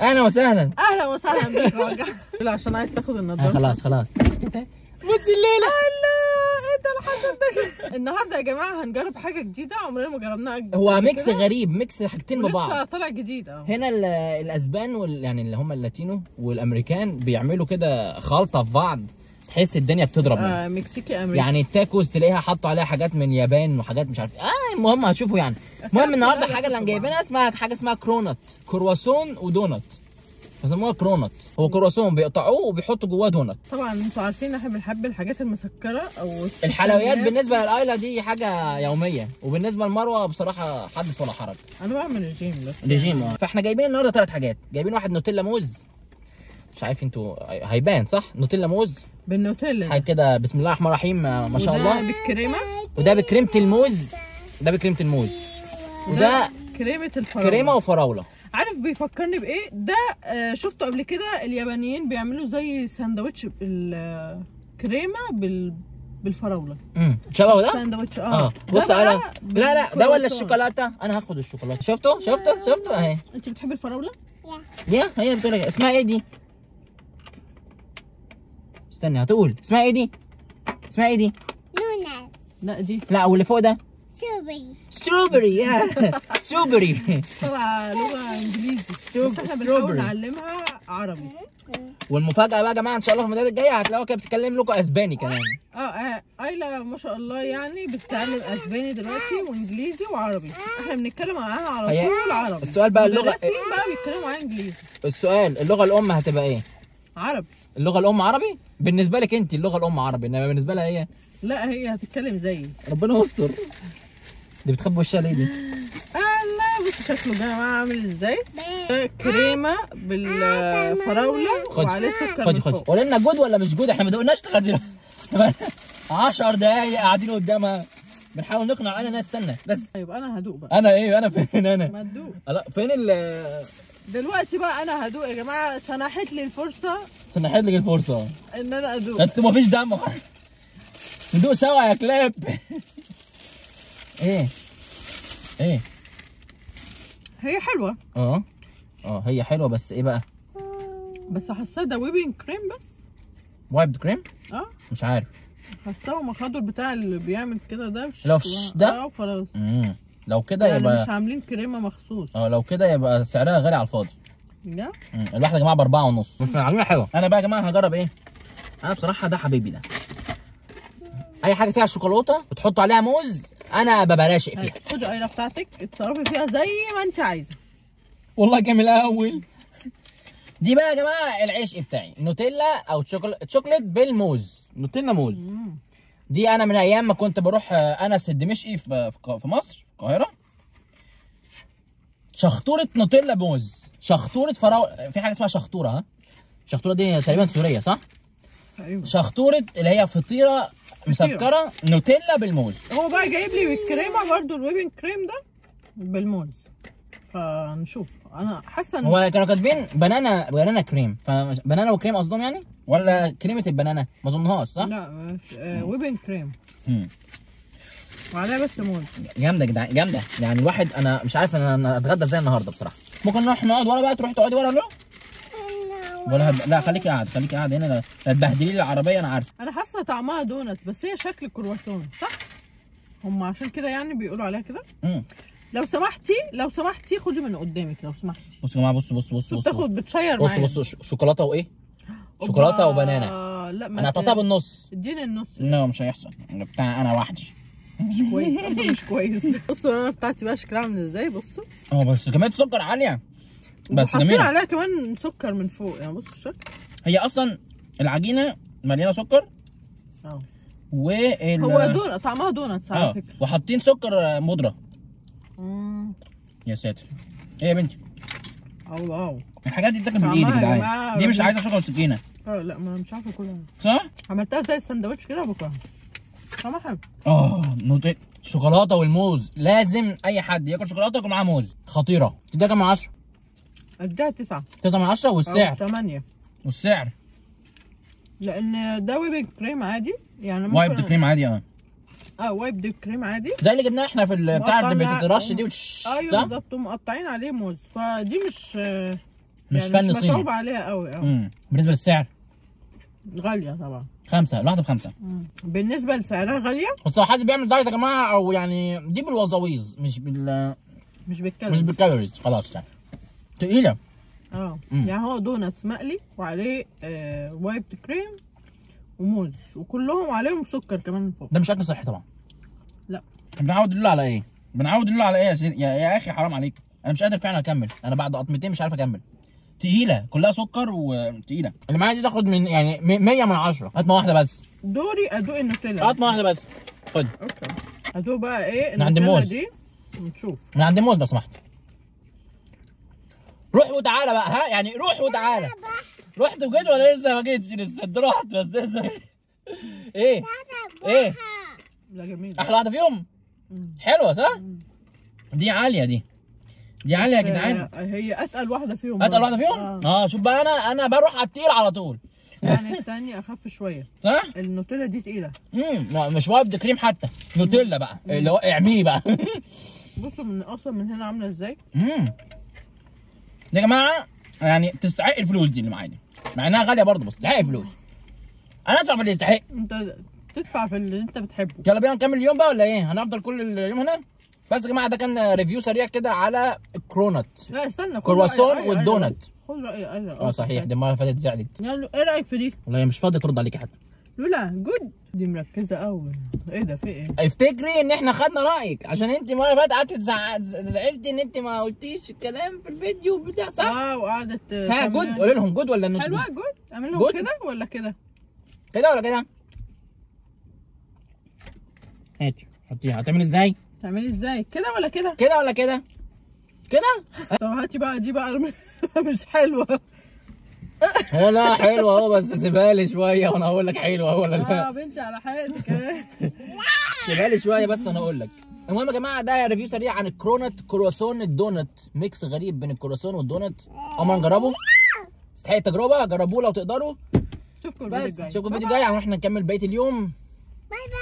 اهلا وسهلا اهلا وسهلا بك راجع لا عشان عايز تاخد آه النضاره خلاص خلاص بصي الليله الله ايه ده الحسد ده النهارده يا جماعه هنجرب حاجه جديده عمرنا ما جربناها قبل هو ميكس كده. غريب ميكس حاجتين ولسه ببعض طالع جديد اه هنا ال- الاسبان وال... يعني اللي هم اللاتينو والامريكان بيعملوا كده خلطه في بعض تحس الدنيا بتضرب منها. آه، مكسيكي امريكي يعني التاكوز تلاقيها حطوا عليها حاجات من اليابان وحاجات مش عارف اه المهم هتشوفوا يعني المهم النهارده الحاجه اللي جايبينها اسمها حاجه اسمها كرونات كرواسون ودونات بيسموها كرونات هو كرواسون بيقطعوه وبيحطوا جواه دونات طبعا انتوا عارفين احنا بنحب الحاجات المسكره او الحلويات السكريات. بالنسبه للايلا دي حاجه يوميه وبالنسبه لمروه بصراحه حدث ولا حرج انا بعمل رجيم بس ريجيم اه فاحنا جايبين النهارده ثلاث حاجات جايبين واحد نوتيلا موز مش عارف انتوا هيبان صح نوتيلا موز بالنوتيلا حاجه كده بسم الله الرحمن الرحيم آه، ما شاء وده الله بالكريمه وده بكريمه الموز ده بكريمه الموز وده كريمه الفراوله كريمه وفراوله عارف بيفكرني بايه ده آه شفته قبل كده اليابانيين بيعملوا زي ساندوتش بالكريمه بال بالفراوله امم شبهه ده ساندوتش اه اه ده بص بقى انا لا لا ده ولا بالكرواسون. الشوكولاته انا هاخد الشوكولاته شفته شفته شفته اهي انت بتحبي الفراوله يا هي بتقول لك اسمها ايه دي استنى هتقول اسمها ايه دي اسمها ايه دي نونا لا دي لا واللي فوق ده شوبري ستروبري يا ستروبري طبعا لغه انجليزي ستروب- بس احنا ستروبري. بنحاول نعلمها عربي والمفاجاه بقى يا جماعه ان شاء الله في المدارس الجايه هتلاقوها كده بتتكلم لكم اسباني كمان اه آه، ايلا ما شاء الله يعني بتتعلم اسباني دلوقتي وانجليزي وعربي احنا بنتكلم معاها على هي- طول عربي السؤال بقى اللغة- المدرسين بقى بيتكلموا معاها انجليزي السؤال اللغه الام هتبقى ايه عربي اللغه الام عربي بالنسبه لك انت اللغه الام عربي انما بالنسبه لها هي لا هي هتتكلم زيي ربنا يستر دي بتخبي وشها ليه دي الله بص شكله جاي معاه عامل ازاي كريمه بالفراوله خدي. وعليه سكر خدي من خدي فوق قولي لنا جود ولا مش جود احنا ما دقناش لغايه دلوقتي 10 دقايق قاعدين قدامها بنحاول نقنع علينا انها تستنى بس طيب انا هدوق بقى انا ايه انا فين انا ما تدوق لا فين ال دلوقتي بقى انا هدوق يا جماعه سنحت لي الفرصه سنحت لك الفرصه ان انا ادوق انتوا ما فيش دم ندوق سوا يا كلاب ايه ايه هي حلوه اه اه هي حلوه بس ايه بقى بس حاساها ده ويبنج كريم بس وايبد كريم اه مش عارف حاساه مخدر بتاع اللي بيعمل كده ده مش لو فش ده؟ اه خلاص امم لو كده يعني يبقى مش عاملين كريمه مخصوص اه لو كده يبقى سعرها غالي على الفاضي ده مم. الواحده يا جماعه باربعه ونص بس عاملينها حلوه انا بقى يا جماعه هجرب ايه انا بصراحه ده حبيبي ده اي حاجه فيها شوكولاته وتحط عليها موز انا ببقى راشق فيها خدي الايله بتاعتك اتصرفي فيها زي ما انت عايزه والله جميل اول دي بقى يا جماعه العشق بتاعي نوتيلا او شوكولا- شوكليت بالموز نوتيلا موز مم. دي انا من ايام ما كنت بروح آه، انس الدمشقي في في ق- في مصر في القاهره شخطوره نوتيلا موز شخطوره فراوله في حاجه اسمها شخطوره ها شخطوره دي تقريبا سوريه صح ايوه شخطوره اللي هي فطيره مسكره نوتيلا بالموز هو بقى جايب لي بالكريمه برضو الويبنج كريم ده بالموز فنشوف انا حاسه ان هو كانوا كاتبين بنانا بنانا كريم فبنانا وكريم قصدهم يعني ولا كريمه البنانا ما اظنهاش صح لا مش- آه ويبنج كريم مم. وعليها بس موز جامده يا جدعان جامده يعني الواحد انا مش عارف انا أنا اتغدى ازاي النهارده بصراحه ممكن نروح نقعد ورا بقى تروحي تقعدي ورا لا ولا هد... لا خليكي قاعد خليكي قاعد هنا لا لا تبهدلي لي العربيه انا عارف انا حاسه طعمها دونت بس هي شكل كرواسون صح هم عشان كده يعني بيقولوا عليها كده مم. لو سمحتي لو سمحتي خدي من قدامك لو سمحتي بصوا يا جماعه بصوا بصوا بصوا بصوا بتاخد بتشير بصوا معايا بصوا ش- شوكولاته وايه شوكولاته أوبا. وبنانا لا ما انا ت- هحطها بالنص اديني النص لا مش هيحصل بتاع انا وحدي مش كويس برضه مش كويس بصوا انا بتاعتي بقى شكلها عامل ازاي بصوا اه بس كميه سكر عاليه بس وحاطين جميله عليها كمان سكر من فوق يعني بصوا الشكل هي اصلا العجينه مليانه سكر اه وال هو دون طعمها دونتس على اه فكره وحاطين سكر بودره مم. يا ساتر ايه يا بنتي او او الحاجات دي تاكل طعمها بالايد يا يا جدعان جماعة دي مش رهيب. عايزه شوكه وسكينه اه لا ما أنا مش عارفه كلها صح عملتها زي السندوتش كده بكره طعمها حلو اه نوتي شوكولاته والموز لازم اي حد ياكل شوكولاته ياكل معاه موز خطيره تديها كام من 10 اديها تسعة 9 من 10 او والسعر ثمانية والسعر لان ده ويب كريم عادي يعني ممكن وايب كريم عادي اه اه وايب دي كريم عادي زي اللي جبناه احنا في ال- بتاع مقطع اللي مع- بتترش دي وتش ايوه صح؟ بالظبط ومقطعين عليه موز فدي مش آه، مش يعني فن مش صيني متعوب عليها قوي اه امم بالنسبه للسعر غاليه طبعا خمسه الواحده بخمسه بالنسبه لسعرها غاليه بس لو حد بيعمل دايت يا جماعه او يعني دي بالوظاويز مش بال مش بتكلم مش بالكالوريز خلاص يعني تقيله اه مم. يعني هو دوناتس مقلي وعليه آه وايب كريم وموز وكلهم عليهم سكر كمان من فوق ده مش اكل صحي طبعا لا بنعود اللول على ايه بنعود اللول على ايه يا, سير... يا, يا اخي حرام عليك انا مش قادر فعلا اكمل انا بعد قطمتين مش عارف اكمل تقيله كلها سكر وتقيله اللي معايا دي تاخد من يعني 100 من 10 قطمه واحده بس دوري ادوق النوتيلا قطمه واحده بس خد اوكي ادوق بقى ايه من عند النوتيلا موز. دي نشوف من عند موز لو سمحت روح وتعالى بقى ها يعني روح وتعالى رحت وجيت ولا لسه ما جيتش لسه انت رحت بس لسه ايه ايه لا جميل احلى واحده فيهم مم. حلوه صح دي عاليه دي دي عاليه يا جدعان آه، هي اتقل واحده فيهم اتقل برضه. واحده فيهم آه. اه شوف بقى انا انا بروح على التقيل على طول يعني الثانيه اخف شويه صح النوتيلا دي تقيله امم لا، مش وايب كريم حتى نوتيلا بقى اللي هو اعميه بقى بصوا من اصلا من هنا عامله ازاي امم يا جماعه يعني تستحق الفلوس دي اللي معايا دي مع انها غاليه برضه بس تستحق الفلوس انا ادفع في اللي يستحق انت تدفع في اللي انت بتحبه يلا بينا نكمل اليوم بقى ولا ايه هنفضل كل اليوم هنا بس يا جماعه ده كان ريفيو سريع كده على الكرونات لا استنى خد كرواسون رأي- رأي- والدونات. خد رايي انا اه صحيح دي المره اللي فاتت زعلت يعني ايه رايك في دي؟ والله هي مش فاضيه ترد عليكي حتى لولا جود دي مركزه قوي ايه ده في ايه؟ افتكري ان احنا خدنا رايك عشان انت المره اللي فاتت قعدت تزع- زعلتي ان انت ما قلتيش الكلام في الفيديو بتاع صح اه وقعدت ها تعمل- جود قولي لهم جود ولا نوت حلوه جود؟ جود اعمل لهم جود. كده ولا كده؟ كده ولا كده هاتي حطيها هتعمل ازاي تعملي ازاي؟ كده ولا كده؟ كده ولا كده كده طب هاتي بقى دي بقى مش حلوه هي لا حلوه اهو بس سيبها لي شويه وانا اقول لك حلوه ولا اه لا بنتي على حياتك سيبها لي شويه بس انا اقول لك المهم يا جماعه ده ريفيو سريع عن الكرونات كرواسون الدونت ميكس غريب بين الكرواسون والدونت عمر نجربه تستحق التجربه جربوه لو تقدروا شوفكم الفيديو بس الجاي نشوفكم الفيديو الجاي عشان احنا نكمل بقيه اليوم باي باي